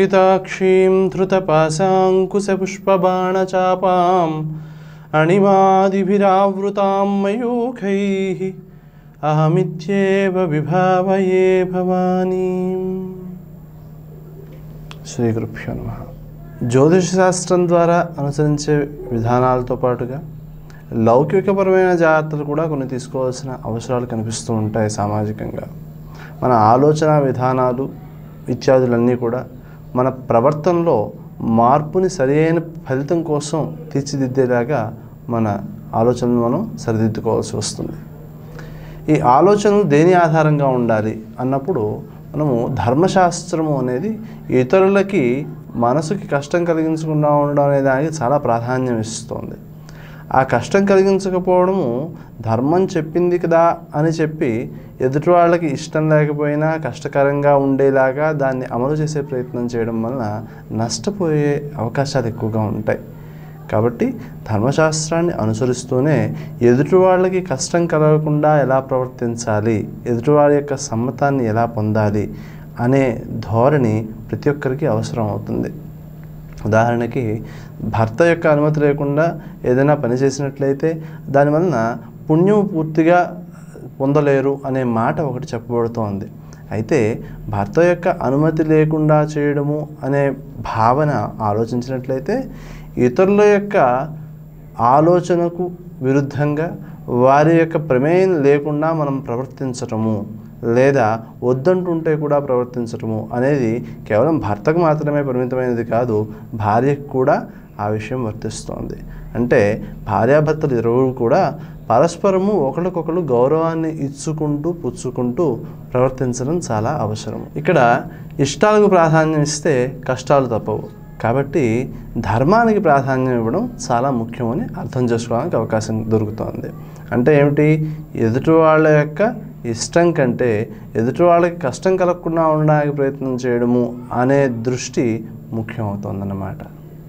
ధృతకేతుర్యుతాక్షీం ధృతపాశాంకుశపుష్పబాణచాపాం అణిమాదిభిరావృతాం మయూఖైः అహమిత్యేవ విభావయే భవానీం శ్రీ గురుభ్యో నమ జ్యోతిష శాస్త్రం ద్వారా అనుసరించే విధానాలతో పాటుగా లౌకికపరమైన జాగ్రత్తలు కూడా కొన్ని తీసుకోవాల్సిన అవసరాలు కనిపిస్తూ ఉంటాయి సామాజికంగా మన ఆలోచన విధానాలు ఇత్యాదులన్నీ కూడా మన ప్రవర్తనలో మార్పుని సరైన ఫలితం కోసం తీర్చిదిద్దేలాగా మన ఆలోచనలు మనం సరిదిద్దుకోవాల్సి వస్తుంది ఈ ఆలోచనలు దేని ఆధారంగా ఉండాలి అన్నప్పుడు మనము ధర్మశాస్త్రము అనేది ఇతరులకి మనసుకి కష్టం కలిగించకుండా ఉండడం అనే దానికి చాలా ప్రాధాన్యం ఇస్తుంది ఆ కష్టం కలిగించకపోవడము ధర్మం చెప్పింది కదా అని చెప్పి ఎదుటి వాళ్ళకి ఇష్టం లేకపోయినా కష్టకరంగా ఉండేలాగా దాన్ని అమలు చేసే ప్రయత్నం చేయడం వలన నష్టపోయే అవకాశాలు ఎక్కువగా ఉంటాయి కాబట్టి ధర్మశాస్త్రాన్ని అనుసరిస్తూనే ఎదుటి వాళ్ళకి కష్టం కలగకుండా ఎలా ప్రవర్తించాలి ఎదుటి వాళ్ళ యొక్క సమ్మతాన్ని ఎలా పొందాలి అనే ధోరణి ప్రతి ఒక్కరికి అవసరం అవుతుంది ఉదాహరణకి భర్త యొక్క అనుమతి లేకుండా ఏదైనా పని చేసినట్లయితే దానివలన పుణ్యం పూర్తిగా పొందలేరు అనే మాట ఒకటి చెప్పబడుతోంది అయితే భర్త యొక్క అనుమతి లేకుండా చేయడము అనే భావన ఆలోచించినట్లయితే ఇతరుల యొక్క ఆలోచనకు విరుద్ధంగా వారి యొక్క ప్రమేయం లేకుండా మనం ప్రవర్తించటము లేదా వద్దంటుంటే కూడా ప్రవర్తించటము అనేది కేవలం భర్తకు మాత్రమే పరిమితమైనది కాదు భార్యకు కూడా ఆ విషయం వర్తిస్తోంది అంటే భార్యాభర్తలు ఇరువురు కూడా పరస్పరము ఒకరికొకరు గౌరవాన్ని ఇచ్చుకుంటూ పుచ్చుకుంటూ ప్రవర్తించడం చాలా అవసరం ఇక్కడ ఇష్టాలకు ప్రాధాన్యం ఇస్తే కష్టాలు తప్పవు కాబట్టి ధర్మానికి ప్రాధాన్యం ఇవ్వడం చాలా ముఖ్యమని అర్థం చేసుకోవడానికి అవకాశం దొరుకుతోంది అంటే ఏమిటి ఎదుటి వాళ్ళ యొక్క ఇష్టం కంటే ఎదుటి వాళ్ళకి కష్టం కలగకుండా ఉండడానికి ప్రయత్నం చేయడము అనే దృష్టి ముఖ్యమవుతోందన్నమాట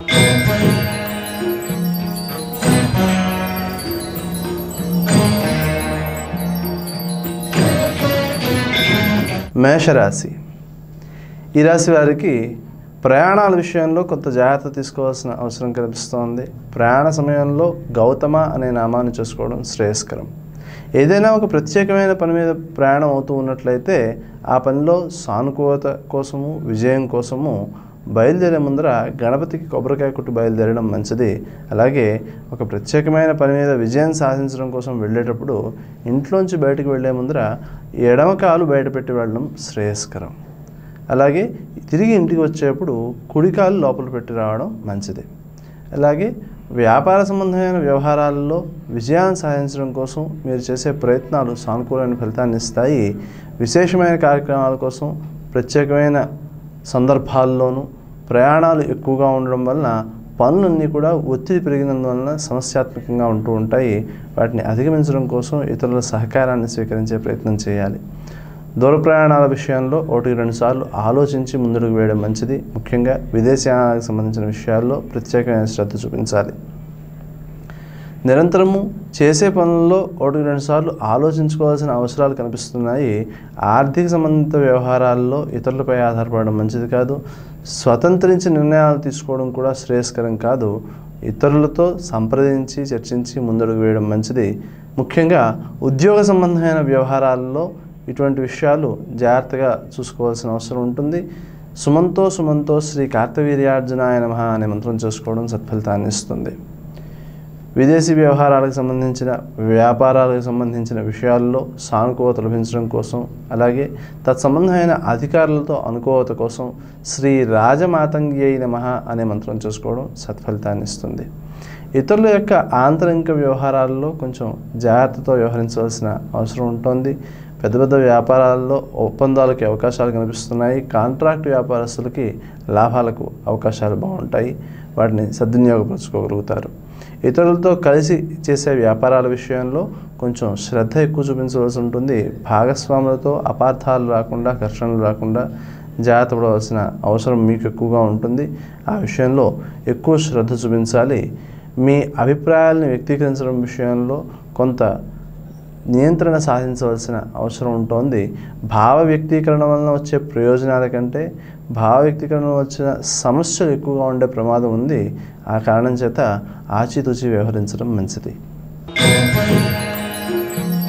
మేషరాశి ఈ రాశి వారికి ప్రయాణాల విషయంలో కొంత జాగ్రత్త తీసుకోవాల్సిన అవసరం కనిపిస్తోంది ప్రయాణ సమయంలో గౌతమ అనే నామాన్ని చూసుకోవడం శ్రేయస్కరం ఏదైనా ఒక ప్రత్యేకమైన పని మీద ప్రయాణం అవుతూ ఉన్నట్లయితే ఆ పనిలో సానుకూలత కోసము విజయం కోసము బయలుదేరే ముందర గణపతికి కొబ్బరికాయ కొట్టి బయలుదేరడం మంచిది అలాగే ఒక ప్రత్యేకమైన పని మీద విజయం సాధించడం కోసం వెళ్ళేటప్పుడు ఇంట్లోంచి బయటకు వెళ్ళే ముందర ఎడమ కాలు బయట పెట్టి వెళ్ళడం శ్రేయస్కరం అలాగే తిరిగి ఇంటికి వచ్చేప్పుడు కుడికాలు లోపల పెట్టి రావడం మంచిది అలాగే వ్యాపార సంబంధమైన వ్యవహారాలలో విజయాన్ని సాధించడం కోసం మీరు చేసే ప్రయత్నాలు సానుకూలమైన ఫలితాన్ని ఇస్తాయి విశేషమైన కార్యక్రమాల కోసం ప్రత్యేకమైన సందర్భాల్లోనూ ప్రయాణాలు ఎక్కువగా ఉండడం వలన పనులన్నీ కూడా ఒత్తిడి పెరిగినందువలన సమస్యాత్మకంగా ఉంటూ ఉంటాయి వాటిని అధిగమించడం కోసం ఇతరుల సహకారాన్ని స్వీకరించే ప్రయత్నం చేయాలి దూర ప్రయాణాల విషయంలో ఒకటికి రెండు సార్లు ఆలోచించి ముందుకు వేయడం మంచిది ముఖ్యంగా విదేశీయానాలకు సంబంధించిన విషయాల్లో ప్రత్యేకమైన శ్రద్ధ చూపించాలి నిరంతరము చేసే పనుల్లో ఒకటికి రెండు సార్లు ఆలోచించుకోవాల్సిన అవసరాలు కనిపిస్తున్నాయి ఆర్థిక సంబంధిత వ్యవహారాల్లో ఇతరులపై ఆధారపడడం మంచిది కాదు స్వతంత్రించి నిర్ణయాలు తీసుకోవడం కూడా శ్రేయస్కరం కాదు ఇతరులతో సంప్రదించి చర్చించి ముందడుగు వేయడం మంచిది ముఖ్యంగా ఉద్యోగ సంబంధమైన వ్యవహారాల్లో ఇటువంటి విషయాలు జాగ్రత్తగా చూసుకోవాల్సిన అవసరం ఉంటుంది సుమంతో సుమంతో శ్రీ కార్తవీర్యార్జునాయ నమ అనే మంత్రం చేసుకోవడం సత్ఫలితాన్ని ఇస్తుంది విదేశీ వ్యవహారాలకు సంబంధించిన వ్యాపారాలకు సంబంధించిన విషయాల్లో సానుకూలత లభించడం కోసం అలాగే తత్సంబంధమైన అధికారులతో అనుకూలత కోసం శ్రీ రాజమాతంగి అయి నమ అనే మంత్రం చేసుకోవడం సత్ఫలితాన్ని ఇస్తుంది ఇతరుల యొక్క ఆంతరిక వ్యవహారాల్లో కొంచెం జాగ్రత్తతో వ్యవహరించవలసిన అవసరం ఉంటుంది పెద్ద పెద్ద వ్యాపారాల్లో ఒప్పందాలకి అవకాశాలు కనిపిస్తున్నాయి కాంట్రాక్ట్ వ్యాపారస్తులకి లాభాలకు అవకాశాలు బాగుంటాయి వాటిని సద్వినియోగపరచుకోగలుగుతారు ఇతరులతో కలిసి చేసే వ్యాపారాల విషయంలో కొంచెం శ్రద్ధ ఎక్కువ చూపించవలసి ఉంటుంది భాగస్వాములతో అపార్థాలు రాకుండా ఘర్షణలు రాకుండా జాగ్రత్త పడవలసిన అవసరం మీకు ఎక్కువగా ఉంటుంది ఆ విషయంలో ఎక్కువ శ్రద్ధ చూపించాలి మీ అభిప్రాయాలను వ్యక్తీకరించడం విషయంలో కొంత నియంత్రణ సాధించవలసిన అవసరం ఉంటుంది భావ వ్యక్తీకరణ వలన వచ్చే ప్రయోజనాల కంటే భావ వ్యక్తీకరణ వలన వచ్చిన సమస్యలు ఎక్కువగా ఉండే ప్రమాదం ఉంది ఆ కారణం చేత ఆచితూచి వ్యవహరించడం మంచిది